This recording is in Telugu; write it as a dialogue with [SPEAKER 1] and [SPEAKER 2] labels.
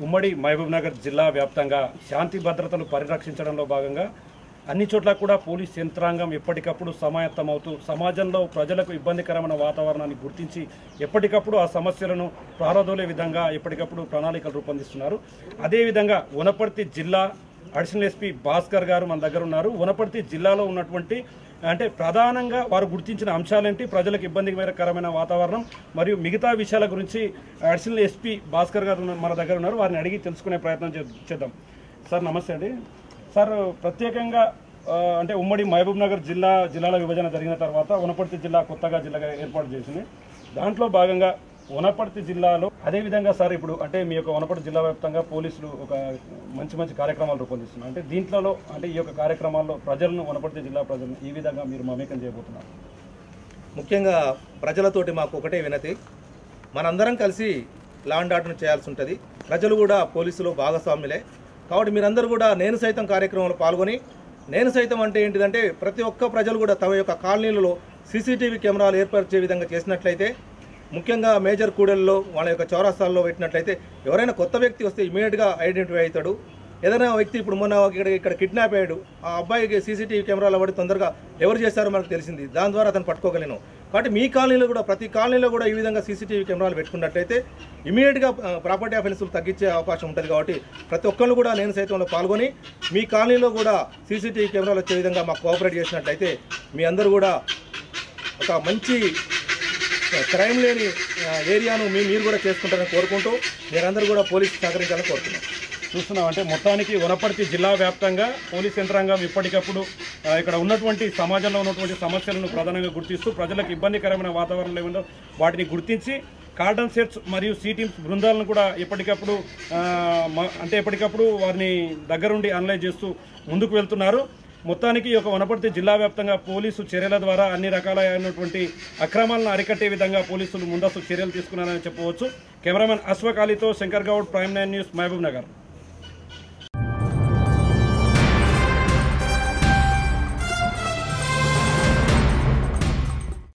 [SPEAKER 1] ఉమ్మడి మహబూబ్ నగర్ జిల్లా వ్యాప్తంగా శాంతి భద్రతలు పరిరక్షించడంలో భాగంగా అన్ని చోట్ల కూడా పోలీస్ యంత్రాంగం ఎప్పటికప్పుడు సమాయత్తమవుతూ సమాజంలో ప్రజలకు ఇబ్బందికరమైన వాతావరణాన్ని గుర్తించి ఎప్పటికప్పుడు ఆ సమస్యలను ప్రారదోలే విధంగా ఎప్పటికప్పుడు ప్రణాళికలు రూపొందిస్తున్నారు అదేవిధంగా వనపర్తి జిల్లా అడిషనల్ ఎస్పీ భాస్కర్ గారు మన దగ్గర ఉన్నారు వనపర్తి జిల్లాలో ఉన్నటువంటి అంటే ప్రధానంగా వారు గుర్తించిన అంశాలేంటి ప్రజలకు ఇబ్బందికరమైన వాతావరణం మరియు మిగతా విషయాల గురించి అడిషనల్ ఎస్పీ భాస్కర్ గారు ఉన్న- మన దగ్గర ఉన్నారు వారిని అడిగి తెలుసుకునే ప్రయత్నం చే- చేద్దాం సార్ నమస్తే అండి సార్ ప్రత్యేకంగా ఆ, అంటే ఉమ్మడి మహబూబ్ నగర్ జిల్లా జిల్లాల విభజన జరిగిన తర్వాత వనపర్తి జిల్లా కొత్తగా జిల్లాగా ఏర్పాటు చేసింది దాంట్లో భాగంగా వనపర్తి జిల్లాలో అదేవిధంగా సార్ ఇప్పుడు అంటే మీ యొక్క వనపర్తి జిల్లా వ్యాప్తంగా పోలీసులు ఒక మంచి మంచి కార్యక్రమాలు రూపొందిస్తున్నారు అంటే దీంట్లో అంటే ఈ యొక్క కార్యక్రమాల్లో ప్రజలను వనపర్తి జిల్లా ప్రజలను ఈ విధంగా మీరు మమేకం చేయబోతున్నారు
[SPEAKER 2] ముఖ్యంగా ప్రజలతోటి మాకు ఒకటే వినతి మనందరం కలిసి లా అండ్ ఆర్డర్ను చేయాల్సి ఉంటుంది ప్రజలు కూడా పోలీసులు భాగస్వాములే కాబట్టి మీరందరూ కూడా నేను సైతం కార్యక్రమంలో పాల్గొని నేను సైతం అంటే ఏంటిదంటే ప్రతి ఒక్క ప్రజలు కూడా తమ యొక్క కాలనీలలో సీసీటీవీ కెమెరాలు ఏర్పరిచే విధంగా చేసినట్లయితే ముఖ్యంగా మేజర్ కూడల్లో వాళ్ళ యొక్క చౌరస్తాల్లో పెట్టినట్లయితే ఎవరైనా కొత్త వ్యక్తి వస్తే ఇమీడియట్గా ఐడెంటిఫై అవుతాడు ఏదైనా వ్యక్తి ఇప్పుడు మొన్న ఇక్కడ ఇక్కడ కిడ్నాప్ అయ్యాడు ఆ అబ్బాయికి సీసీటీవీ కెమెరాలు పడి తొందరగా ఎవరు చేస్తారో మనకు తెలిసింది దాని ద్వారా అతను పట్టుకోగలను కాబట్టి మీ కాలనీలో కూడా ప్రతి కాలనీలో కూడా ఈ విధంగా సీసీటీవీ కెమెరాలు పెట్టుకున్నట్లయితే ఇమీడియట్గా ప్రాపర్టీ ఆఫెన్సులు తగ్గించే అవకాశం ఉంటుంది కాబట్టి ప్రతి ఒక్కళ్ళు కూడా నేను సైతంలో పాల్గొని మీ కాలనీలో కూడా సీసీటీవీ కెమెరాలు వచ్చే విధంగా మాకు కోఆపరేట్ చేసినట్లయితే మీ అందరూ కూడా ఒక మంచి క్రైమ్ లేని ఆ, ఏరియాను మీ మీరు కూడా చేసుకుంటారని కోరుకుంటూ మీరందరూ కూడా పోలీసు సహకరించాలని కోరుతున్నాం
[SPEAKER 1] చూస్తున్నాం అంటే మొత్తానికి వనపర్తి జిల్లా వ్యాప్తంగా పోలీస్ యంత్రాంగం ఇప్పటికప్పుడు ఆ, ఇక్కడ ఉన్నటువంటి సమాజంలో ఉన్నటువంటి సమస్యలను ప్రధానంగా గుర్తిస్తూ ప్రజలకు ఇబ్బందికరమైన వాతావరణం ఏముందో వాటిని గుర్తించి కార్డన్ సెట్స్ మరియు సి టీమ్స్ బృందాలను కూడా ఎప్పటికప్పుడు ఆ, మ- అంటే ఎప్పటికప్పుడు వారిని దగ్గరుండి అనలైజ్ చేస్తూ ముందుకు వెళ్తున్నారు మొత్తానికి ఈ యొక్క వనపర్తి జిల్లా వ్యాప్తంగా పోలీసు చర్యల ద్వారా అన్ని రకాలైనటువంటి అక్రమాలను అరికట్టే విధంగా పోలీసులు ముందస్తు చర్యలు తీసుకున్నారని చెప్పవచ్చు కెమెరామెన్ అశ్వక్ అలీతో Shankar Goud Prime Nine News Mahabub Nagar